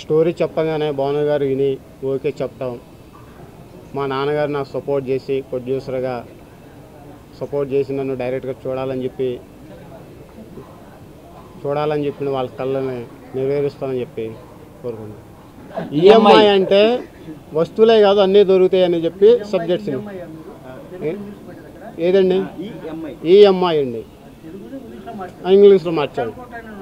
Story చెప్పగానే భాను గారు విని ఓకే చెప్తాం మా నాన్నగారు నాకు సపోర్ట్ చేసి ప్రొడ్యూసర్గా సపోర్ట్ చేసి నన్ను డైరెక్ట్గా చూడాలని చెప్పి చూడాలని చెప్పిన వాళ్ళ కళ్ళని నెరవేరుస్తానని చెప్పి కోరుకున్నాను ఈఎంఐ అంటే వస్తువులే కాదు అన్నీ దొరుకుతాయి అని చెప్పి సబ్జెక్ట్స్ ఏదండి ఈఎంఐ అండి ఇంగ్లీష్లో మార్చాడు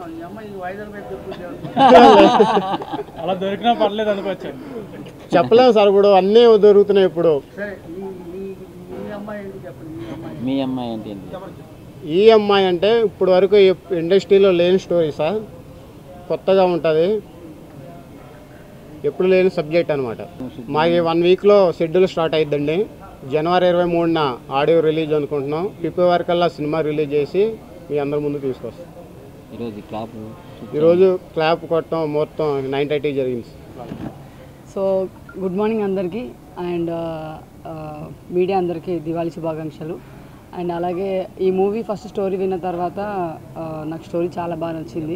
అలా దొరికినా పర్లేదు అనుకోవచ్చు చెప్పలేము సార్ ఇప్పుడు అన్నీ దొరుకుతున్నాయి ఇప్పుడు మీ అమ్మాయి ఏంటి ఈఎంఐ అంటే ఇప్పుడు వరకు ఎప్- ఇండస్ట్రీలో లేని స్టోరీ సార్ కొత్తగా ఉంటుంది ఎప్పుడు లేని సబ్జెక్ట్ అనమాట మాకు వన్ వీక్లో షెడ్యూల్ స్టార్ట్ అయిద్దండి జనవరి ఇరవై మూడున ఆడియో రిలీజ్ అనుకుంటున్నాం ఫిబ్రవరి కల్లా సినిమా రిలీజ్ చేసి మీ అందరి ముందు తీసుకొస్తాం ఈరోజు క్లాప్ ఈరోజు క్లాప్ కొట్టడం మొత్తం నైన్ థర్టీ జరిగింది సో గుడ్ మార్నింగ్ అందరికీ అండ్ మీడియా అందరికీ దివాళీ శుభాకాంక్షలు అండ్ అలాగే ఈ మూవీ ఫస్ట్ స్టోరీ విన్న తర్వాత ఆ, నాకు స్టోరీ చాలా బాగా నచ్చింది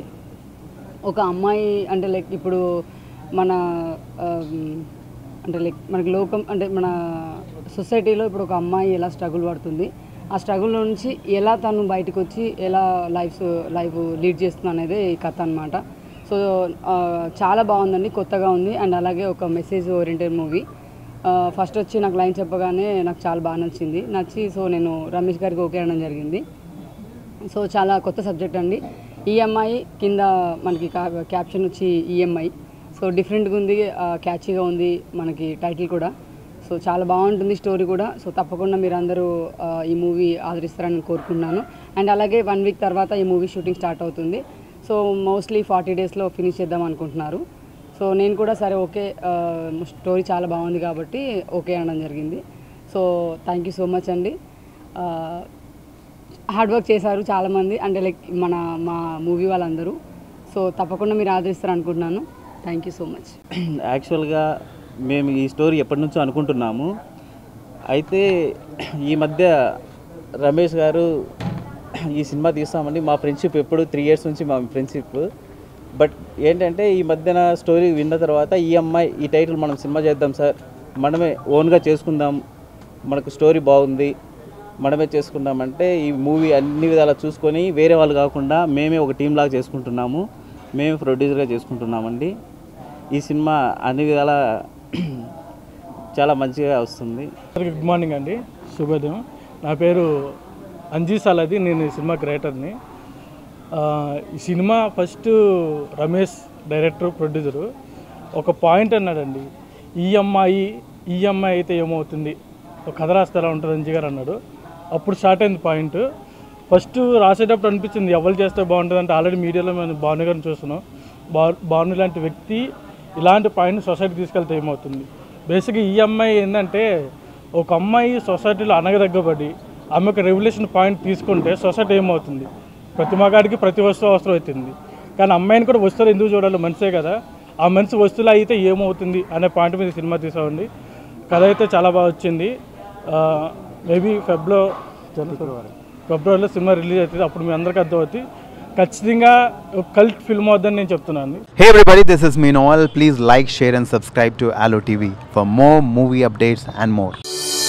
ఒక అమ్మాయి అంటే లైక్ ఇప్పుడు మన ఆ, అంటే లైక్ మనకి లోకం అంటే మన సొసైటీలో ఇప్పుడు ఒక అమ్మాయి ఎలా స్ట్రగుల్ పడుతుంది ఆ స్ట్రగుల్ నుంచి ఎలా తను బయటకు వచ్చి ఎలా లైఫ్ లైఫ్ లీడ్ చేస్తుంది అనేది ఈ కథ అనమాట సో ఆ, చాలా బాగుందండి కొత్తగా ఉంది అండ్ అలాగే ఒక మెసేజ్ ఓరియంటెడ్ మూవీ ఫస్ట్ వచ్చి నాకు లైన్ చెప్పగానే నాకు చాలా బాగా నచ్చింది నచ్చి సో నేను రమేష్ గారికి ఓకే అనడం జరిగింది సో చాలా కొత్త సబ్జెక్ట్ అండి ఈఎంఐ కింద మనకి కా- క్యాప్షన్ వచ్చి ఈఎంఐ సో డిఫరెంట్గా ఉంది క్యాచీగా ఉంది మనకి టైటిల్ కూడా సో చాలా బాగుంటుంది స్టోరీ కూడా సో తప్పకుండా మీరు అందరూ ఆ, ఈ మూవీ ఆదరిస్తారని కోరుకుంటున్నాను అండ్ అలాగే వన్ వీక్ తర్వాత ఈ మూవీ షూటింగ్ స్టార్ట్ అవుతుంది సో మోస్ట్లీ ఫార్టీ డేస్లో ఫినిష్ చేద్దాం అనుకుంటున్నారు సో నేను కూడా సరే ఓకే స్టోరీ చాలా బాగుంది కాబట్టి ఓకే అనడం జరిగింది so thank you so much అండి ఆ, హార్డ్ వర్క్ చేశారు చాలామంది అంటే లైక్ మన మా మూవీ వాళ్ళందరూ సో తప్పకుండా మీరు ఆదరిస్తారు అనుకుంటున్నాను థ్యాంక్ యూ సో మచ్ యాక్చువల్గా మేము ఈ స్టోరీ ఎప్పటి నుంచో అనుకుంటున్నాము అయితే ఈ మధ్య రమేష్ గారు ఈ సినిమా తీస్తామండి మా ఫ్రెండ్షిప్ ఎప్పుడు త్రీ ఇయర్స్ నుంచి మా ఫ్రెండ్షిప్ బట్ ఏంటంటే ఈ మధ్యన స్టోరీ విన్న తర్వాత ఈ అమ్మాయి ఈ టైటిల్ మనం సినిమా చేద్దాం సార్ మనమే ఓన్గా చేసుకుందాం మనకు స్టోరీ బాగుంది మనమే చేసుకుందామంటే ఈ మూవీ అన్ని విధాలా చూసుకొని వేరే వాళ్ళు కాకుండా మేమే ఒక టీం లాగా చేసుకుంటున్నాము మేమే ప్రొడ్యూసర్గా చేసుకుంటున్నామండి ఈ సినిమా అన్ని విధాల చాలా మంచిగా వస్తుంది అందరికీ గుడ్ మార్నింగ్ అండి శుభోదయం నా పేరు అంజీ సాలది నేను ఈ సినిమా క్రియేటర్ని ఆ, ఈ cinema first Ramesh director producer ఒక పాయింట్ అన్నాడండి ఈ అమ్మాయి ఈ అమ్మాయి అయితే ఏమవుతుంది ఒక కథ రాస్తే ఎలా ఉంటుంది అంజీ గారు అన్నాడు అప్పుడు స్టార్ట్ అయింది పాయింట్ ఫస్ట్ రాసేటప్పుడు అనిపించింది ఎవరు చేస్తే బాగుంటుంది అంటే ఆల్రెడీ మీడియాలో మేము భాను గారిని చూస్తున్నాం బా భాను లాంటి వ్యక్తి ఇలాంటి పాయింట్ సొసైటీ తీసుకెళ్తే ఏమవుతుంది బేసిక్గా ఈ అమ్మాయి ఏంటంటే ఒక అమ్మాయి సొసైటీలో అనగదగ్గబడి ఆమెకు రెవల్యూషన్ పాయింట్ తీసుకుంటే సొసైటీ ఏమవుతుంది ప్రతి మగాడికి ప్రతి వస్తువు అవసరం అవుతుంది కానీ అమ్మాయిని కూడా వస్తువులు ఎందుకు చూడాలి మనిషే కదా ఆ మనిషి వస్తువులు అయితే ఏమవుతుంది అనే పాయింట్ మీద ఈ సినిమా తీసామండి కథ అయితే చాలా బాగా వచ్చింది మేబీ ఫెబ్లో ఫిబ్రవరిలో సినిమా రిలీజ్ అవుతుంది అప్పుడు మీ అందరికీ అర్థమవుతుంది ఖచ్చితంగా కల్ట్ ఫిల్మ్ అవుద్దని నేను చెప్తున్నాను Hey everybody, this is me Noel. Please like, share, and subscribe to Allo TV for more movie updates and more.